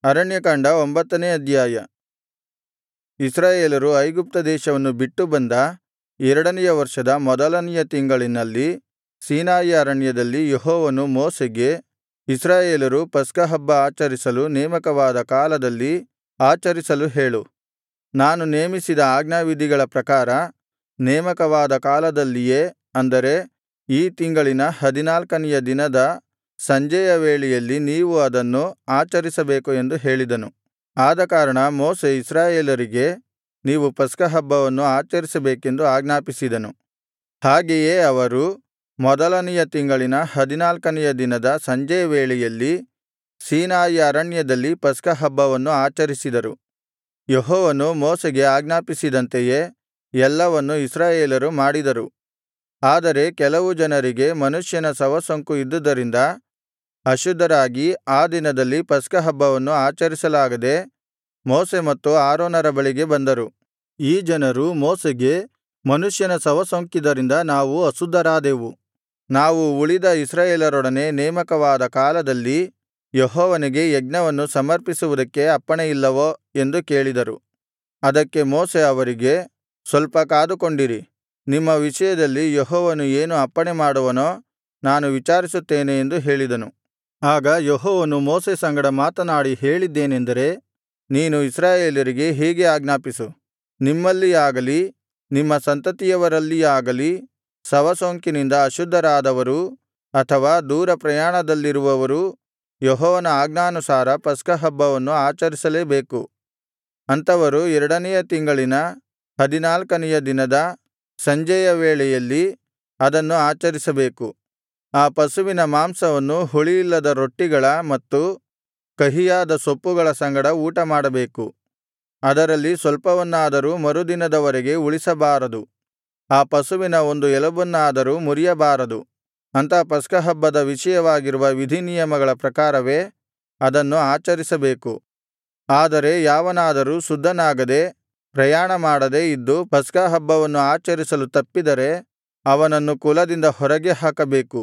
ಅರಣ್ಯಕಾಂಡ ಒಂಬತ್ತನೇ ಅಧ್ಯಾಯ ಇಸ್ರಾಯೇಲರು ಐಗುಪ್ತ ದೇಶವನ್ನು ಬಿಟ್ಟು ಬಂದ ಎರಡನೆಯ ವರ್ಷದ ಮೊದಲನೆಯ ತಿಂಗಳಿನಲ್ಲಿ ಸೀನಾಯಿ ಅರಣ್ಯದಲ್ಲಿ ಯೆಹೋವನು ಮೋಶೆಗೆ ಇಸ್ರಾಯೇಲರು ಪಸ್ಕಹಬ್ಬ ಆಚರಿಸಲು ನೇಮಕವಾದ ಕಾಲದಲ್ಲಿ ಆಚರಿಸಲು ಹೇಳು ನಾನು ನೇಮಿಸಿದ ಆಜ್ಞಾವಿಧಿಗಳ ಪ್ರಕಾರ ನೇಮಕವಾದ ಕಾಲದಲ್ಲಿಯೇ ಅಂದರೆ ಈ ತಿಂಗಳಿನ ಹದಿನಾಲ್ಕನೆಯ ದಿನದ ಸಂಜೆಯ ವೇಳೆಯಲ್ಲಿ ನೀವು ಅದನ್ನು ಆಚರಿಸಬೇಕು ಎಂದು ಹೇಳಿದನು ಆದಕಾರಣ ಮೋಶೆ ಇಸ್ರಾಯೇಲರಿಗೆ ನೀವು ಪಸ್ಕಹಬ್ಬವನ್ನು ಆಚರಿಸಬೇಕೆಂದು ಆಜ್ಞಾಪಿಸಿದನು ಹಾಗೆಯೇ ಅವರು ಮೊದಲನೆಯ ತಿಂಗಳಿನ ಹದಿನಾಲ್ಕನೆಯ ದಿನದ ಸಂಜೆಯ ವೇಳೆಯಲ್ಲಿ ಸೀನಾಯಿ ಅರಣ್ಯದಲ್ಲಿ ಪಸ್ಕಹಬ್ಬವನ್ನು ಆಚರಿಸಿದರು ಯೆಹೋವನು ಮೋಶೆಗೆ ಆಜ್ಞಾಪಿಸಿದಂತೆಯೇ ಎಲ್ಲವನ್ನು ಇಸ್ರಾಯೇಲರು ಮಾಡಿದರು ಆದರೆ ಕೆಲವು ಜನರಿಗೆ ಮನುಷ್ಯನ ಶವಸೋಂಕು ಇದ್ದುದರಿಂದ ಅಶುದ್ಧರಾಗಿ ಆ ದಿನದಲ್ಲಿ ಪಸ್ಕಹಬ್ಬವನ್ನು ಆಚರಿಸಲಾಗದೆ ಮೋಶೆ ಮತ್ತು ಆರೋನರ ಬಳಿಗೆ ಬಂದರು ಈ ಜನರು ಮೋಶೆಗೆ ಮನುಷ್ಯನ ಶವಸೋಂಕಿದರಿಂದ ನಾವು ಅಶುದ್ಧರಾದೆವು ನಾವು ಉಳಿದ ಇಸ್ರಾಯೇಲರೊಡನೆ ನೇಮಕವಾದ ಕಾಲದಲ್ಲಿ ಯೆಹೋವನಿಗೆ ಯಜ್ಞವನ್ನು ಸಮರ್ಪಿಸುವುದಕ್ಕೆ ಅಪ್ಪಣೆಯಿಲ್ಲವೋ ಎಂದು ಕೇಳಿದರು ಅದಕ್ಕೆ ಮೋಶೆ ಅವರಿಗೆ ಸ್ವಲ್ಪ ಕಾದುಕೊಂಡಿರಿ ನಿಮ್ಮ ವಿಷಯದಲ್ಲಿ ಯೆಹೋವನು ಏನು ಅಪ್ಪಣೆಮಾಡುವನೋ ನಾನು ವಿಚಾರಿಸುತ್ತೇನೆ ಎಂದು ಹೇಳಿದನು ಆಗ ಯೆಹೋವನು ಮೋಶೆ ಸಂಗಡ ಮಾತನಾಡಿ ಹೇಳಿದ್ದೇನೆಂದರೆ ನೀನು ಇಸ್ರಾಯೇಲರಿಗೆ ಹೀಗೆ ಆಜ್ಞಾಪಿಸು ನಿಮ್ಮಲ್ಲಿಯಾಗಲಿ ನಿಮ್ಮ ಸಂತತಿಯವರಲ್ಲಿಯಾಗಲಿ ಶವಸೋಂಕಿನಿಂದ ಅಶುದ್ಧರಾದವರು ಅಥವಾ ದೂರ ಪ್ರಯಾಣದಲ್ಲಿರುವವರು ಯೆಹೋವನ ಆಜ್ಞಾನುಸಾರ ಪಸ್ಕಹಬ್ಬವನ್ನು ಆಚರಿಸಲೇಬೇಕು ಅಂಥವರು ಎರಡನೆಯ ತಿಂಗಳಿನ ಹದಿನಾಲ್ಕನೆಯ ದಿನದ ಸಂಜೆಯ ವೇಳೆಯಲ್ಲಿ ಅದನ್ನು ಆಚರಿಸಬೇಕು ಆ ಪಶುವಿನ ಮಾಂಸವನ್ನು ಹುಳಿಯಿಲ್ಲದ ರೊಟ್ಟಿಗಳ ಮತ್ತು ಕಹಿಯಾದ ಸೊಪ್ಪುಗಳ ಸಂಗಡ ಊಟಮಾಡಬೇಕು ಅದರಲ್ಲಿ ಸ್ವಲ್ಪವನ್ನಾದರೂ ಮರುದಿನದವರೆಗೆ ಉಳಿಸಬಾರದು ಆ ಪಶುವಿನ ಒಂದು ಎಲುಬನ್ನಾದರೂ ಮುರಿಯಬಾರದು ಅಂಥ ಪಸ್ಕಹಬ್ಬದ ವಿಷಯವಾಗಿರುವ ವಿಧಿನಿಯಮಗಳ ಪ್ರಕಾರವೇ ಅದನ್ನು ಆಚರಿಸಬೇಕು ಆದರೆ ಯಾವನಾದರೂ ಶುದ್ಧನಾಗದೆ ಪ್ರಯಾಣಮಾಡದೆ ಇದ್ದು ಪಸ್ಕಹಬ್ಬವನ್ನು ಆಚರಿಸಲು ತಪ್ಪಿದರೆ ಅವನನ್ನು ಕುಲದಿಂದ ಹೊರಗೆ ಹಾಕಬೇಕು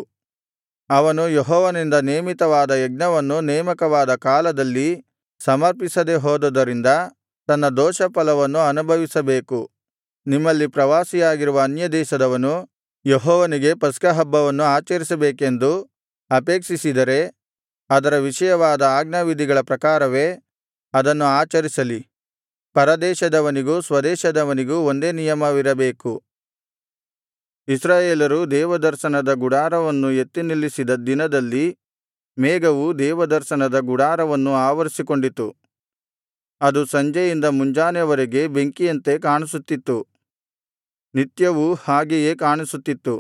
ಅವನು ಯೆಹೋವನಿಂದ ನೇಮಿತವಾದ ಯಜ್ಞವನ್ನು ನೇಮಕವಾದ ಕಾಲದಲ್ಲಿ ಸಮರ್ಪಿಸದೆ ಹೋದುದರಿಂದ ತನ್ನ ದೋಷಫಲವನ್ನು ಅನುಭವಿಸಬೇಕು ನಿಮ್ಮಲ್ಲಿ ಪ್ರವಾಸಿಯಾಗಿರುವ ಅನ್ಯದೇಶದವನು ಯೆಹೋವನಿಗೆ ಪಸ್ಕಹಬ್ಬವನ್ನು ಆಚರಿಸಬೇಕೆಂದು ಅಪೇಕ್ಷಿಸಿದರೆ ಅದರ ವಿಷಯವಾದ ಆಜ್ಞಾವಿಧಿಗಳ ಪ್ರಕಾರವೇ ಅದನ್ನು ಆಚರಿಸಲಿ ಪರದೇಶದವನಿಗೂ ಸ್ವದೇಶದವನಿಗೂ ಒಂದೇ ನಿಯಮವಿರಬೇಕು ಇಸ್ರಾಯೇಲರು ದೇವದರ್ಶನದ ಗುಡಾರವನ್ನು ಎತ್ತಿ ನಿಲ್ಲಿಸಿದ ದಿನದಲ್ಲಿ ಮೇಘವು ದೇವದರ್ಶನದ ಗುಡಾರವನ್ನು ಆವರಿಸಿಕೊಂಡಿತು ಅದು ಸಂಜೆಯಿಂದ ಮುಂಜಾನೆವರೆಗೆ ಬೆಂಕಿಯಂತೆ ಕಾಣಿಸುತ್ತಿತ್ತು ನಿತ್ಯವೂ ಹಾಗೆಯೇ ಕಾಣಿಸುತ್ತಿತ್ತು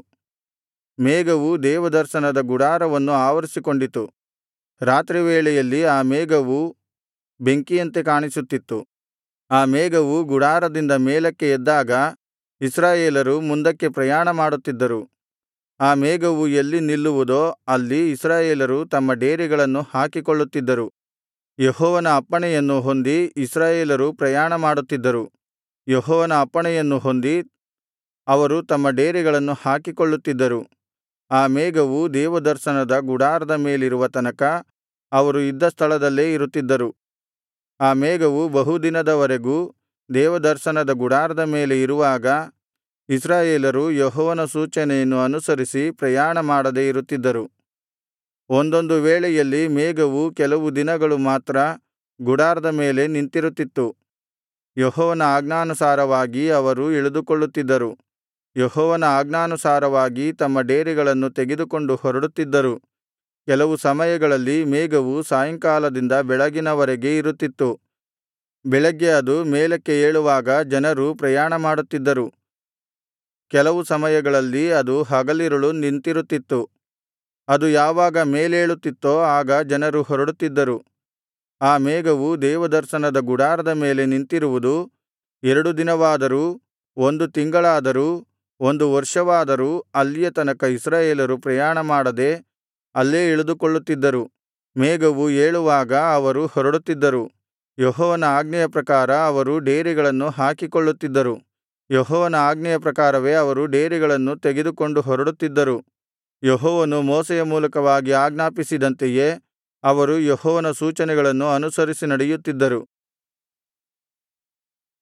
ಮೇಘವು ದೇವದರ್ಶನದ ಗುಡಾರವನ್ನು ಆವರಿಸಿಕೊಂಡಿತು ರಾತ್ರಿವೇಳೆಯಲ್ಲಿ ಆ ಮೇಘವು ಬೆಂಕಿಯಂತೆ ಕಾಣಿಸುತ್ತಿತ್ತು ಆ ಮೇಘವು ಗುಡಾರದಿಂದ ಮೇಲಕ್ಕೆ ಎದ್ದಾಗ ಇಸ್ರಾಯೇಲರು ಮುಂದಕ್ಕೆ ಪ್ರಯಾಣ ಮಾಡುತ್ತಿದ್ದರು ಆ ಮೇಘವು ಎಲ್ಲಿ ನಿಲ್ಲುವುದೋ ಅಲ್ಲಿ ಇಸ್ರಾಯೇಲರು ತಮ್ಮ ಡೇರೆಗಳನ್ನು ಹಾಕಿಕೊಳ್ಳುತ್ತಿದ್ದರು ಯೆಹೋವನ ಅಪ್ಪಣೆಯನ್ನು ಹೊಂದಿ ಇಸ್ರಾಯೇಲರು ಪ್ರಯಾಣ ಮಾಡುತ್ತಿದ್ದರು ಯೆಹೋವನ ಅಪ್ಪಣೆಯನ್ನು ಹೊಂದಿ ಅವರು ತಮ್ಮ ಡೇರೆಗಳನ್ನು ಹಾಕಿಕೊಳ್ಳುತ್ತಿದ್ದರು ಆ ಮೇಘವು ದೇವದರ್ಶನದ ಗುಡಾರದ ಮೇಲಿರುವ ತನಕ ಅವರು ಇದ್ದ ಸ್ಥಳದಲ್ಲೇ ಇರುತ್ತಿದ್ದರು ಆ ಮೇಘವು ಬಹುದಿನದವರೆಗೂ ದೇವದರ್ಶನದ ಗುಡಾರದ ಮೇಲೆ ಇರುವಾಗ ಇಸ್ರಾಯೇಲರು ಯೆಹೋವನ ಸೂಚನೆಯನ್ನು ಅನುಸರಿಸಿ ಪ್ರಯಾಣ ಮಾಡದೆ ಇರುತ್ತಿದ್ದರು ಒಂದೊಂದು ವೇಳೆಯಲ್ಲಿ ಮೇಘವು ಕೆಲವು ದಿನಗಳು ಮಾತ್ರ ಗುಡಾರದ ಮೇಲೆ ನಿಂತಿರುತ್ತಿತ್ತು ಯೆಹೋವನ ಆಜ್ಞಾನುಸಾರವಾಗಿ ಅವರು ಇಳಿದುಕೊಳ್ಳುತ್ತಿದ್ದರು ಯೆಹೋವನ ಆಜ್ಞಾನುಸಾರವಾಗಿ ತಮ್ಮ ಡೇರೆಗಳನ್ನು ತೆಗೆದುಕೊಂಡು ಹೊರಡುತ್ತಿದ್ದರು ಕೆಲವು ಸಮಯಗಳಲ್ಲಿ ಮೇಘವು ಸಾಯಂಕಾಲದಿಂದ ಬೆಳಗಿನವರೆಗೆ ಇರುತ್ತಿತ್ತು ಬೆಳಗ್ಗೆ ಅದು ಮೇಲಕ್ಕೆ ಏಳುವಾಗ ಜನರು ಪ್ರಯಾಣ ಮಾಡುತ್ತಿದ್ದರು ಕೆಲವು ಸಮಯಗಳಲ್ಲಿ ಅದು ಹಗಲಿರುಳು ನಿಂತಿರುತ್ತಿತ್ತು ಅದು ಯಾವಾಗ ಮೇಲೇಳುತ್ತಿತ್ತೋ ಆಗ ಜನರು ಹೊರಡುತ್ತಿದ್ದರು ಆ ಮೇಘವು ದೇವದರ್ಶನದ ಗುಡಾರದ ಮೇಲೆ ನಿಂತಿರುವುದು ಎರಡು ದಿನವಾದರೂ ಒಂದು ತಿಂಗಳಾದರೂ ಒಂದು ವರ್ಷವಾದರೂ ಅಲ್ಲಿಯ ತನಕ ಇಸ್ರಾಯೇಲರು ಪ್ರಯಾಣ ಮಾಡದೆ ಅಲ್ಲೇ ಇಳಿದುಕೊಳ್ಳುತ್ತಿದ್ದರು ಮೇಘವು ಏಳುವಾಗ ಅವರು ಹೊರಡುತ್ತಿದ್ದರು ಯೆಹೋವನ ಆಜ್ಞೆಯ ಪ್ರಕಾರ ಅವರು ಡೇರೆಗಳನ್ನು ಹಾಕಿಕೊಳ್ಳುತ್ತಿದ್ದರು ಯೆಹೋವನ ಆಜ್ಞೆಯ ಪ್ರಕಾರವೇ ಅವರು ಡೇರೆಗಳನ್ನು ತೆಗೆದುಕೊಂಡು ಹೊರಡುತ್ತಿದ್ದರು ಯೆಹೋವನು ಮೋಶೆಯ ಮೂಲಕವಾಗಿ ಆಜ್ಞಾಪಿಸಿದಂತೆಯೇ ಅವರು ಯೆಹೋವನ ಸೂಚನೆಗಳನ್ನು ಅನುಸರಿಸಿ ನಡೆಯುತ್ತಿದ್ದರು